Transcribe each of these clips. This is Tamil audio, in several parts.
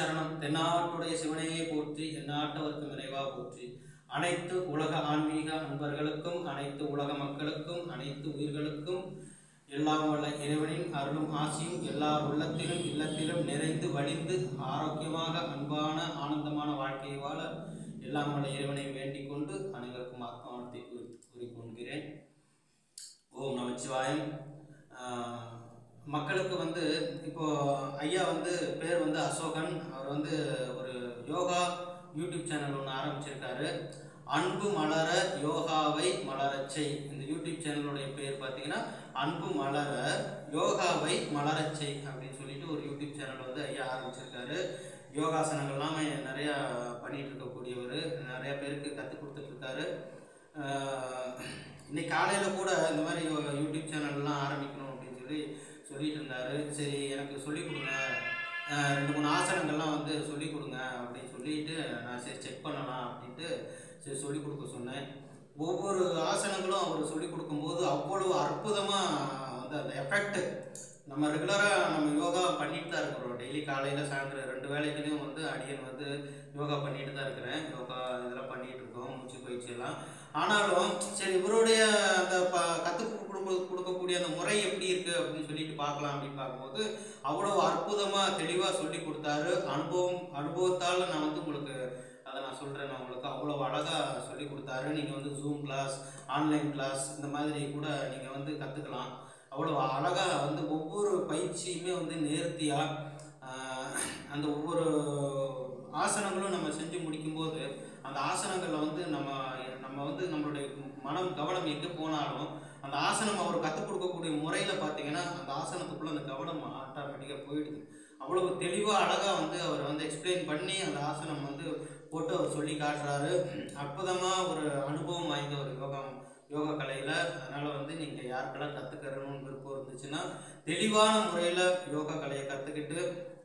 சரணம் தென்னாட்டுடைய சிவனையே போற்றி எந்நாட்டவர்க்கும் இறைவா போற்றி அனைத்து உலக ஆன்மீக அன்பர்களுக்கும் அனைத்து உலக மக்களுக்கும் அனைத்து உயிர்களுக்கும் எல்லாம் வல்ல இறைவனின் அருளும் ஆசியும் எல்லார் உள்ளத்திலும் இல்லத்திலும் நிறைந்து வழிந்து ஆரோக்கியமாக அன்பான ஆனந்தமான வாழ்க்கையை வாழ எல்லாம் வல்ல இறைவனை வேண்டிக் கொண்டு அனைவருக்கும் ஆத்மாவத்தை கூறி கூறிக்கொள்கிறேன் ஓம் நமச்சிவாயம் ஆஹ், மக்களுக்கு வந்து இப்போ ஐயா வந்து பேர் வந்து அசோகன் அவர் வந்து ஒரு யோகா யூடியூப் சேனல் ஒன்று ஆரம்பிச்சிருக்காரு அன்பு மலர யோகாவை மலரச் செய் இந்த யூடியூப் சேனலுடைய பேர் பார்த்தீங்கன்னா அன்பு மலர யோகாவை மலரச் செய் அப்படின்னு சொல்லிட்டு ஒரு யூடியூப் சேனல் வந்து ஐயா ஆரம்பிச்சிருக்காரு யோகாசனங்கள்லாம் நிறையா பண்ணிட்டு இருக்கக்கூடியவர் நிறைய பேருக்கு கற்றுக் கொடுத்துட்டு இருக்காரு ஆஹ் இன்னைக்கு காலையில் கூட இந்த மாதிரி யோ- யூடியூப் சேனல்லாம் ஆரம்பிக்கணும் அப்படின்னு சொல்லி சொல்லிட்டு இருந்தாரு சரி எனக்கு சொல்லிக் கொடுங்க ஆஹ் ரெண்டு மூணு ஆசனங்கள்லாம் வந்து சொல்லிக் கொடுங்க அப்படின்னு சொல்லிட்டு நான் சரி செக் பண்ணலாம் அப்படின்ட்டு சரி சொல்லிக் கொடுக்க சொன்னேன் ஒவ்வொரு ஆசனங்களும் அவர் சொல்லிக் கொடுக்கும்போது அவ்வளவு அற்புதமாக வந்து அந்த எஃபெக்ட் நம்ம ரெகுலராக நம்ம யோகா பண்ணிட்டு தான் இருக்கிறோம் டெய்லி காலையில் சாயந்தரம் ரெண்டு வேலைகளையும் வந்து அடியன் வந்து யோகா பண்ணிட்டு தான் இருக்கிறேன் யோகா இதெல்லாம் பண்ணிட்டு இருக்கோம் மூச்சு பயிற்சி எல்லாம் ஆனாலும் சரி இவருடைய அந்த ப கற்றுக் கொடுக்க கொடுக்கக்கூடிய அந்த முறை எப்படி இருக்கு அப்படின்னு சொல்லிட்டு பார்க்கலாம் அப்படின்னு பார்க்கும்போது அவ்வளோ அற்புதமாக தெளிவாக சொல்லி கொடுத்தாரு அனுபவம் அனுபவத்தால் நான் வந்து உங்களுக்கு அதை நான் சொல்கிறேன் நான் உங்களுக்கு அவ்வளோ அழகாக சொல்லி கொடுத்தாரு நீங்கள் வந்து ஜூம் கிளாஸ் ஆன்லைன் கிளாஸ் இந்த மாதிரி கூட நீங்கள் வந்து கற்றுக்கலாம் அவ்வளோ அழகாக வந்து ஒவ்வொரு பயிற்சியுமே வந்து நேர்த்தியாக அந்த ஒவ்வொரு ஆசனங்களும் நம்ம செஞ்சு முடிக்கும்போது அந்த ஆசனங்களில் வந்து நம்ம நம்ம வந்து நம்மளுடைய மனம் கவனம் எங்கே போனாலும் அந்த ஆசனம் அவர் கற்றுக் கொடுக்கக்கூடிய முறையில் பார்த்தீங்கன்னா அந்த ஆசனத்துக்குள்ளே அந்த கவனம் ஆட்டோமேட்டிக்காக போயிடுது அவ்வளவு தெளிவாக அழகாக வந்து அவர் வந்து எக்ஸ்பிளைன் பண்ணி அந்த ஆசனம் வந்து போட்டு அவர் சொல்லி காட்டுறாரு அற்புதமாக ஒரு அனுபவம் வாய்ந்த ஒரு யோகா யோகா கலையில் அதனால் வந்து நீங்கள் யாருக்கெல்லாம் கற்றுக்கிறணும்னு விருப்பம் இருந்துச்சுன்னா தெளிவான முறையில் யோகா கலையை கற்றுக்கிட்டு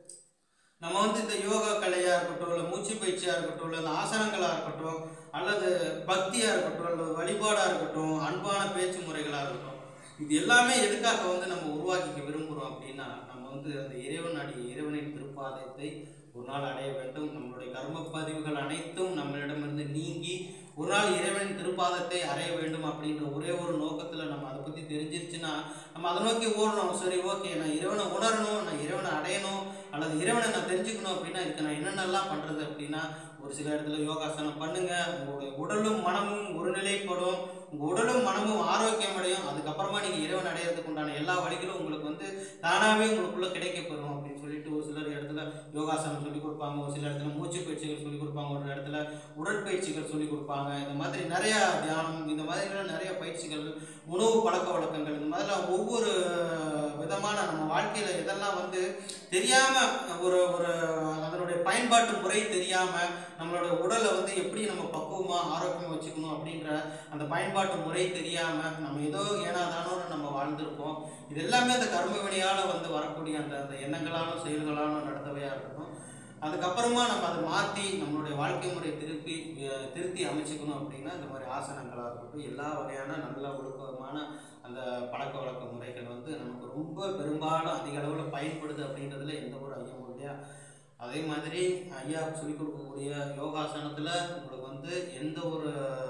நம்ம வந்து இந்த யோகா கலையாக இருக்கட்டும் இல்லை மூச்சு பயிற்சியாக இருக்கட்டும் இல்லை இந்த ஆசனங்களாக இருக்கட்டும் அல்லது பக்தியாக இருக்கட்டும் அல்லது வழிபாடாக இருக்கட்டும் அன்பான பேச்சு முறைகளாக இருக்கட்டும் இது எல்லாமே எதுக்காக வந்து நம்ம உருவாக்கிக்க விரும்புகிறோம் அப்படின்னா நம்ம வந்து அந்த இறைவன் அடி இறைவனின் திருப்பாதத்தை ஒரு நாள் அடைய வேண்டும் நம்மளுடைய கர்ம பதிவுகள் அனைத்தும் நம்மளிடமிருந்து நீங்கி ஒரு நாள் இறைவனின் திருப்பாதத்தை அடைய வேண்டும் அப்படின்ற ஒரே ஒரு நோக்கத்தில் நம்ம அதை பற்றி தெரிஞ்சிருச்சுன்னா நம்ம அதை நோக்கி ஓடணும் சரி ஓகே நான் இறைவனை உணரணும் நான் இறைவனை அடையணும் அல்லது இறைவனை நான் தெரிஞ்சுக்கணும் அப்படின்னா இதுக்கு நான் என்னென்னலாம் பண்ணுறது அப்படின்னா ஒரு சில இடத்துல யோகாசனம் பண்ணுங்க உங்களுடைய உடலும் மனமும் ஒருநிலைப்படும் உங்கள் உடலும் மனமும் ஆரோக்கியம் அடையும் அதுக்கப்புறமா நீங்கள் இறைவன் அடையிறதுக்கு உண்டான எல்லா வழிகளும் உங்களுக்கு வந்து தானாகவே உங்களுக்குள்ள கிடைக்கப்பெறும் அப்படின்னு சொல்லிட்டு ஒரு சிலர் இடத்துல யோகாசனம் சொல்லி கொடுப்பாங்க ஒரு சில இடத்துல மூச்சு பயிற்சிகள் சொல்லி கொடுப்பாங்க ஒரு இடத்துல உடற்பயிற்சிகள் சொல்லி கொடுப்பாங்க இந்த மாதிரி நிறைய தியானம் இந்த மாதிரிலாம் நிறைய பயிற்சிகள் உணவு பழக்க வழக்கங்கள் இந்த மாதிரிலாம் ஒவ்வொரு விதமான நம்ம வாழ்க்கையில எதெல்லாம் வந்து தெரியாம ஒரு ஒரு அதனுடைய பயன்பாட்டு முறை தெரியாம நம்மளோட உடலை வந்து எப்படி நம்ம பக்குவமா ஆரோக்கியமா வச்சுக்கணும் அப்படின்ற அந்த பயன்பாட்டு முறை தெரியாம நம்ம ஏதோ ஏனாதானோன்னு நம்ம வாழ்ந்திருப்போம் இது எல்லாமே அந்த கர்ம வினையால வந்து வரக்கூடிய அந்த அந்த எண்ணங்களாலும் செயல்களாலும் நடந்தவையா இருக்கட்டும் அதுக்கப்புறமா நம்ம அதை மாற்றி நம்மளுடைய வாழ்க்கை முறை திருப்பி அஹ், திருத்தி அமைச்சுக்கணும் அப்படின்னா இந்த மாதிரி ஆசனங்களாக இருக்கட்டும் எல்லா வகையான நல்ல ஒழுக்கமான அந்த பழக்க வழக்க முறைகள் வந்து நமக்கு ரொம்ப பெரும்பாலும் அதிக அளவில் பயன்படுது அப்படின்றதுல எந்த ஒரு ஐயமும் இல்லையா அதே மாதிரி ஐயா சொல்லிக் கொடுக்கக்கூடிய யோகாசனத்தில் உங்களுக்கு வந்து எந்த ஒரு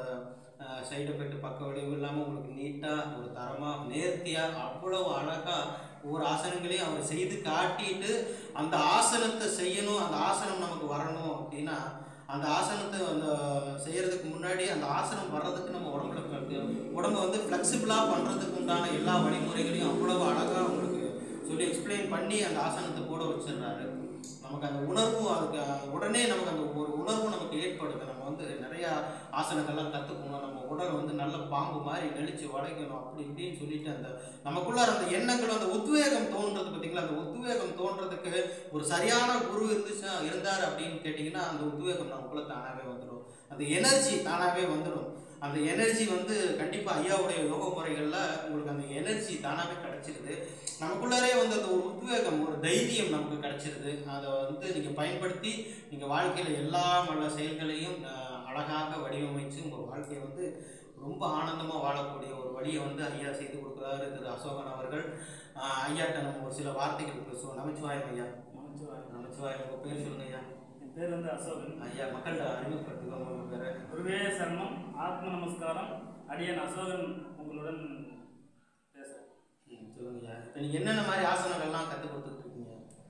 சைடு எஃபெக்ட் பக்க விளைவு இல்லாமல் உங்களுக்கு நீட்டாக ஒரு தரமாக நேர்த்தியாக அவ்வளவு அழகாக ஒவ்வொரு ஆசனங்களையும் அவர் செய்து காட்டிட்டு அந்த ஆசனத்தை செய்யணும் அந்த ஆசனம் நமக்கு வரணும் அப்படின்னா அந்த ஆசனத்தை அந்த செய்யறதுக்கு முன்னாடி அந்த ஆசனம் வர்றதுக்கு நம்ம உடம்புல க- உடம்ப வந்து ஃப்ளெக்சிபிளாக பண்ணுறதுக்கு உண்டான எல்லா வழிமுறைகளையும் அவ்வளவு அழகாக உங்களுக்கு சொல்லி எக்ஸ்பிளைன் பண்ணி அந்த ஆசனத்தை போட வச்சிடுறாரு நமக்கு அந்த உணர்வும் அதுக்கு அஹ், உடனே நமக்கு அந்த ஒரு உணர்வு நமக்கு ஏற்படுது நம்ம வந்து நிறையா ஆசனங்கள்லாம் கற்றுக்கணும் நம்ம உடலை வந்து நல்ல பாம்பு மாதிரி நெளிச்சு வளைக்கணும் அப்படி இப்படின்னு சொல்லிட்டு அந்த நமக்குள்ளார அந்த எண்ணங்கள் அந்த உத்வேகம் தோன்றது பார்த்தீங்களா அந்த உத்வேகம் தோன்றதுக்கு ஒரு சரியான குரு இருந்துச்சா இருந்தார் அப்படின்னு கேட்டிங்கன்னா அந்த உத்வேகம் நமக்குள்ள தானாகவே வந்துடும் அந்த எனர்ஜி தானாகவே வந்துடும் அந்த எனர்ஜி வந்து கண்டிப்பாக ஐயாவுடைய யோக முறைகளில் உங்களுக்கு அந்த எனர்ஜி தானாகவே கிடைச்சிருது நமக்குள்ளாரே வந்து அந்த ஒரு உத்வேகம் ஒரு தைரியம் நமக்கு கிடைச்சிருது அதை வந்து நீங்கள் பயன்படுத்தி நீங்கள் வாழ்க்கையில் எல்லா நல்ல செயல்களையும் அஹ், அழகாக வடிவமைச்சு உங்கள் வாழ்க்கையை வந்து ரொம்ப ஆனந்தமாக வாழக்கூடிய ஒரு வழியை வந்து ஐயா செய்து கொடுக்குறாரு திரு அசோகன் அவர்கள் அஹ், ஐயாட்ட நம்ம ஒரு சில வார்த்தைகள் பேசுவோம் நமச்சிவாயம் ஐயா நமச்சிவாயம். நமச்சிவாயம் நமச்சிவாயம் உங்கள் பேர் சொல்லுங்க ஐயா என் பேர் வந்து அசோகன் ஐயா மக்கள்கிட்ட அறிமுகப்படுத்துக்கோங்க உங்கள் பேரை குருவே சரணம் ஆத்ம நமஸ்காரம் அடியன் அசோகன் உங்களுடன் பேசுகிறேன் ம் சொல்லுங்க ஐயா இப்போ நீங்கள் என்னென்ன மாதிரி ஆசனங்கள்லாம் கற்றுக் கொடுத்துட்டு இருக்கீங்க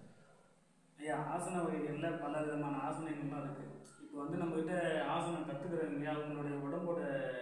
ஐயா ஆசன வகைகளில் பல விதமான ஆசனங்கள்லாம் இருக்குது இப்போ வந்து நம்மகிட்ட ஆசனம் கற்றுக்கிறவங்க அவங்களுடைய உடம்போட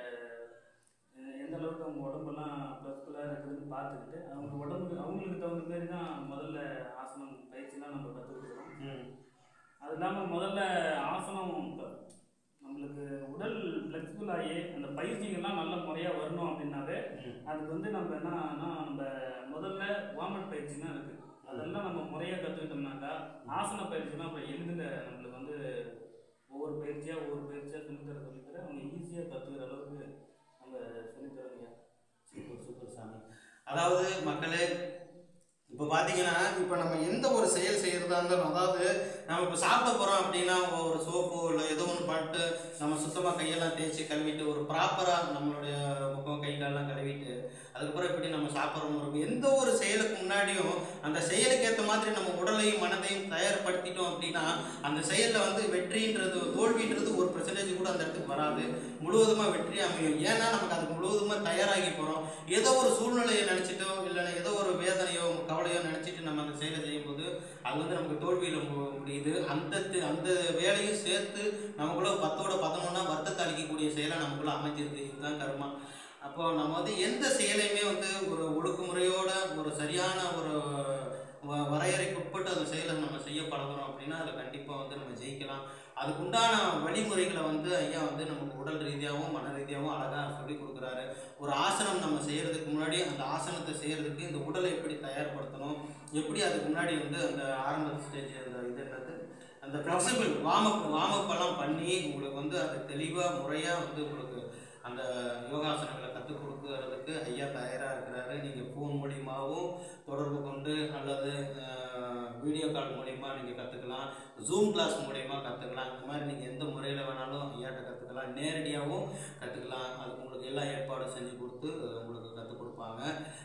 அஹ், எந்த அளவுக்கு அவங்க உடம்பெல்லாம் ப்ளஸ்ஃபுல்லாக இருக்குதுன்னு பார்த்துக்கிட்டு அவங்க உடம்புக்கு அவங்களுக்கு தகுந்த மாரி தான் முதல்ல ஆசனம் பயிற்சிலாம் நம்ம கற்றுக் கொடுக்குறோம் ம் அது இல்லாமல் முதல்ல ஆசனம் இப்ப நம்மளுக்கு உடல் ஃப்ளெக்சிபிள் ஆகி அந்த பயிற்சிகள்லாம் நல்ல முறையாக வரணும் அப்படின்னாவே ம் அதுக்கு வந்து நம்ம என்னன்னா நம்ம முதல்ல வார்மட் பயிற்சினா இருக்குது அதெல்லாம் நம்ம முறையாக கற்றுக்கிட்டோம்னாக்கா ஆசன பயிற்சிலாம் இப்போ எளிதில் நம்மளுக்கு வந்து ஒவ்வொரு பயிற்சியாக ஒவ்வொரு பயிற்சியாக சொல்லித்தர சொல்லித்தர அவங்க ஈஸியாக கற்றுக்கிற அளவுக்கு நம்ம சொல்லித்தரோங்க சூப்பர் சூப்பர் சாமி அதாவது மக்களே இப்போ பார்த்தீங்கன்னா இப்போ நம்ம எந்த ஒரு செயல் செய்கிறதா இருந்தாலும் அதாவது நம்ம இப்போ சாப்பிட போகிறோம் அப்படின்னா ஒரு சோப்போ இல்லை ஏதோ ஒன்று பண்ணிட்டு நம்ம சுத்தமாக கையெல்லாம் தேய்ச்சி கழுவிட்டு ஒரு ப்ராப்பராக நம்மளுடைய முகம் கை காலெல்லாம் கழுவிட்டு அதுக்கப்புறம் இப்படி நம்ம சாப்பிட்றோம் எந்த ஒரு செயலுக்கு முன்னாடியும் அந்த செயலுக்கு ஏற்ற மாதிரி நம்ம உடலையும் மனதையும் தயார்படுத்திட்டோம் அப்படின்னா அந்த செயலில் வந்து வெற்றின்றது தோல்வின்றது ஒரு பெர்சன்டேஜ் கூட அந்த இடத்துக்கு வராது முழுவதுமாக வெற்றி அமையும் ஏன்னா நமக்கு அதுக்கு முழுவதுமாக தயாராகி போகிறோம் ஏதோ ஒரு சூழ்நிலையை நினச்சிட்டோ இல்லைன்னா ஏதோ ஒரு வேதனையோ கவலையோ நினச்சிட்டு நம்ம அந்த செயலை செய்யும்போது அது வந்து நமக்கு தோல்வியில் மு- முடியுது அந்த தி- அந்த வேலையும் சேர்த்து நமக்குள்ள பத்தோட பதினொன்னா வருத்தத்தை அளிக்கக்கூடிய செயலை நமக்குள்ள அமைஞ்சிருக்கு இதுதான் கர்மா அப்போ நம்ம வந்து எந்த செயலையுமே வந்து ஒரு ஒழுங்குமுறையோட ஒரு சரியான ஒரு வ- வரையறைக்கு உட்பட்டு அந்த செயலை நம்ம செய்ய பழகுறோம் அப்படின்னா அதில் கண்டிப்பாக வந்து நம்ம ஜெயிக்கலாம் அதுக்குண்டான வழிமுறைகளை வந்து ஐயா வந்து நமக்கு உடல் ரீதியாகவும் மன ரீதியாகவும் அழகாக சொல்லி கொடுக்குறாரு ஒரு ஆசனம் நம்ம செய்கிறதுக்கு முன்னாடி அந்த ஆசனத்தை செய்கிறதுக்கு இந்த உடலை எப்படி தயார்படுத்தணும் எப்படி அதுக்கு முன்னாடி வந்து அந்த ஆரம்ப ஸ்டேஜ் அந்த இது என்னது அந்த ஃப்ளெக்சிபிள் வார்மப் வார்மப்பெல்லாம் பண்ணி உங்களுக்கு வந்து அது தெளிவாக முறையாக வந்து உங்களுக்கு அந்த யோகாசனங்களை கற்றுக் கொடுக்கறதுக்கு ஐயா தயாராக இருக்கிறாரு நீங்கள் ஃபோன் மூலியமாகவும் தொடர்பு கொண்டு அல்லது வீடியோ கால் மூலிமா நீங்கள் கற்றுக்கலாம் ஜூம் கிளாஸ் மூலிமா கற்றுக்கலாம் இந்த மாதிரி நீங்கள் எந்த முறையில் வேணாலும் ஐயாட்ட கற்றுக்கலாம் நேரடியாகவும் கற்றுக்கலாம் அதுக்கு உங்களுக்கு எல்லா ஏற்பாடும் செஞ்சு கொடுத்து உங்களுக்கு கற்றுக் கொடுப்பாங்க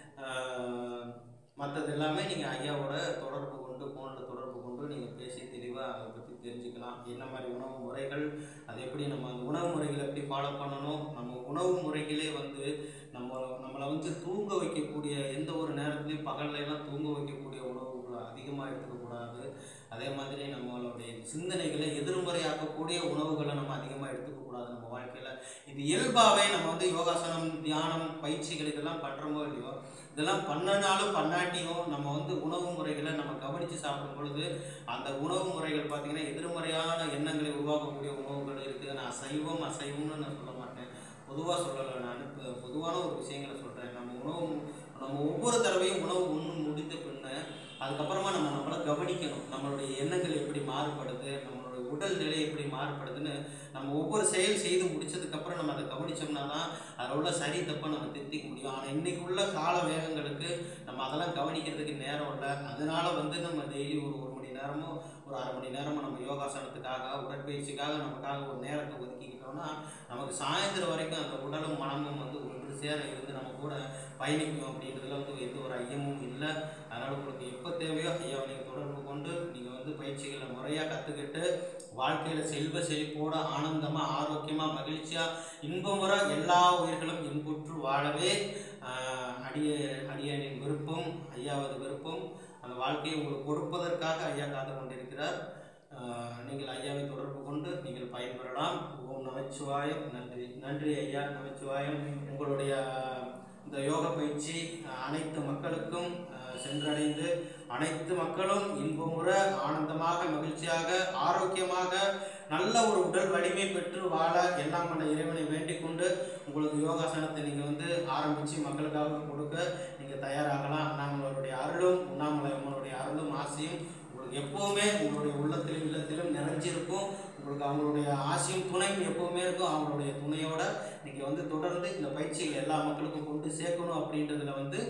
மற்றது எல்லாமே நீங்கள் ஐயாவோட தொடர்பு கொண்டு ஃபோனில் தொடர்பு கொண்டு நீங்கள் பேசி தெளிவாக அதை பற்றி தெரிஞ்சுக்கலாம் என்ன மாதிரி உணவு முறைகள் அது எப்படி நம்ம அந்த உணவு முறைகளை எப்படி ஃபாலோ பண்ணணும் நம்ம உணவு முறைகளே வந்து நம்ம நம்மளை வந்து தூங்க வைக்கக்கூடிய எந்த ஒரு நேரத்துலையும் பகல்ல எல்லாம் தூங்க வைக்கக்கூடிய உணவுகளை அதிகமாக எடுத்துக்கக்கூடாது அதே மாதிரி நம்மளுடைய சிந்தனைகளை எதிர்மறையாக்கக்கூடிய உணவுகளை நம்ம அதிகமாக எடுத்துக்கக்கூடாது நம்ம வாழ்க்கையில் இது இயல்பாகவே நம்ம வந்து யோகாசனம் தியானம் பயிற்சிகள் இதெல்லாம் பண்ணுறோமோ இல்லையோ இதெல்லாம் பண்ணனாலும் பண்ணாட்டியும் நம்ம வந்து உணவு முறைகளை நம்ம கவனித்து சாப்பிடும் பொழுது அந்த உணவு முறைகள் பார்த்திங்கன்னா எதிர்மறையான எண்ணங்களை உருவாக்கக்கூடிய உணவுகள் இருக்குது நான் அசைவம் அசைவம்னு நான் சொல்ல மாட்டேன் பொதுவாக சொல்லலை நான் இப்போ பொதுவான ஒரு விஷயங்களை சொல்கிறேன் நம்ம உணவு நம்ம ஒவ்வொரு தடவையும் உணவு உண்ணு முடிந்த பின்ன அதுக்கப்புறமா நம்ம நம்மளை கவனிக்கணும் நம்மளுடைய எண்ணங்கள் எப்படி மாறுபடுது நம்மளுடைய உடல்நிலை எப்படி மாறுபடுதுன்னு நம்ம ஒவ்வொரு செயல் செய்து முடிச்சதுக்கப்புறம் நம்ம அதை கவனிச்சோம்னா தான் அதில் உள்ள சரி தப்பை நம்ம திருத்திக்க முடியும் ஆனால் இன்னைக்கு உள்ள கால வேகங்களுக்கு நம்ம அதெல்லாம் கவனிக்கிறதுக்கு நேரம் இல்லை அதனால வந்து நம்ம டெய்லி ஒரு ஒரு மணி நேரமோ ஒரு அரை மணி நேரமோ நம்ம யோகாசனத்துக்காக உடற்பயிற்சிக்காக நமக்காக ஒரு நேரத்தை ஒதுக்கிக்கிட்டோம்னா நமக்கு சாயந்தரம் வரைக்கும் அந்த உடலும் மனமும் வந்து ஒன்று சேர இருந்து நம்ம கூட பயணிக்கும் அப்படின்றதுல வந்து எந்த ஒரு ஐயமும் இல்லை அதனால் உங்களுக்கு எப்போ தேவையோ ஐயாவை நீங்கள் தொடர்பு கொண்டு நீங்கள் வந்து பயிற்சிகளை முறையாக கற்றுக்கிட்டு வாழ்க்கையில் செல்வ செழிப்போட ஆனந்தமாக ஆரோக்கியமாக மகிழ்ச்சியாக இன்பம் வர எல்லா உயிர்களும் இன்புற்று வாழவே ஆஹ், அடிய அடியனின் விருப்பம் ஐயாவது விருப்பம் அந்த வாழ்க்கையை உங்களுக்கு கொடுப்பதற்காக ஐயா காத்து கொண்டிருக்கிறார் ஆஹ், நீங்கள் ஐயாவை தொடர்பு கொண்டு நீங்கள் பயன்பெறலாம் ஓம் நமச்சிவாயம் நன்றி நன்றி ஐயா நமச்சிவாயம் உங்களுடைய இந்த யோக பயிற்சி அஹ், அனைத்து மக்களுக்கும் அஹ், சென்றடைந்து அனைத்து மக்களும் இன்பமுற ஆனந்தமாக மகிழ்ச்சியாக ஆரோக்கியமாக நல்ல ஒரு உடல் வலிமை பெற்று வாழ எல்லாம் வல்ல இறைவனை வேண்டிக் கொண்டு உங்களுக்கு யோகாசனத்தை நீங்கள் வந்து ஆரம்பித்து மக்களுக்காக கொடுக்க நீங்கள் தயாராகலாம் நம்மளுடைய அருளும் உண்ணாமலை அம்மனுடைய அருளும் ஆசையும் உங்களுக்கு எப்போவுமே உங்களுடைய உள்ளத்திலும் இல்லத்திலும் நிறைஞ்சிருக்கும் உங்களுக்கு அவங்களுடைய ஆசையும் துணையும் எப்போவுமே இருக்கும் அவங்களுடைய துணையோட நீங்கள் வந்து தொடர்ந்து இந்த பயிற்சிகள் எல்லா மக்களுக்கும் கொண்டு சேர்க்கணும் அப்படின்றதுல வந்து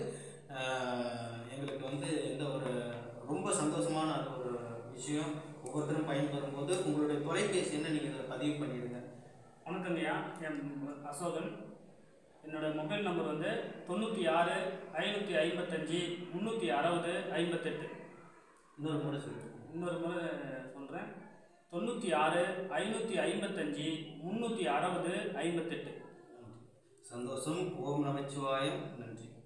ஆஹ், எங்களுக்கு வந்து எந்த ஒரு ரொம்ப சந்தோஷமான அது ஒரு விஷயம் ஒவ்வொருத்தரும் பயன்பெறும் போது உங்களுடைய தொலைபேசி என்ன நீங்கள் இதில் பதிவு பண்ணிடுங்க வணக்கங்கய்யா என் அசோகன் என்னோட மொபைல் நம்பர் வந்து தொண்ணூற்றி ஆறு ஐநூற்றி ஐம்பத்தஞ்சு முந்நூற்றி அறுபது ஐம்பத்தெட்டு இன்னொரு முறை சொல்லுங்கள் இன்னொரு முறை சொல்கிறேன் தொண்ணூற்றி ஆறு ஐநூற்றி ஐம்பத்தஞ்சு முந்நூற்றி அறுபது ஐம்பத்தெட்டு சந்தோஷம் ஓம் நமச்சிவாயம் நன்றி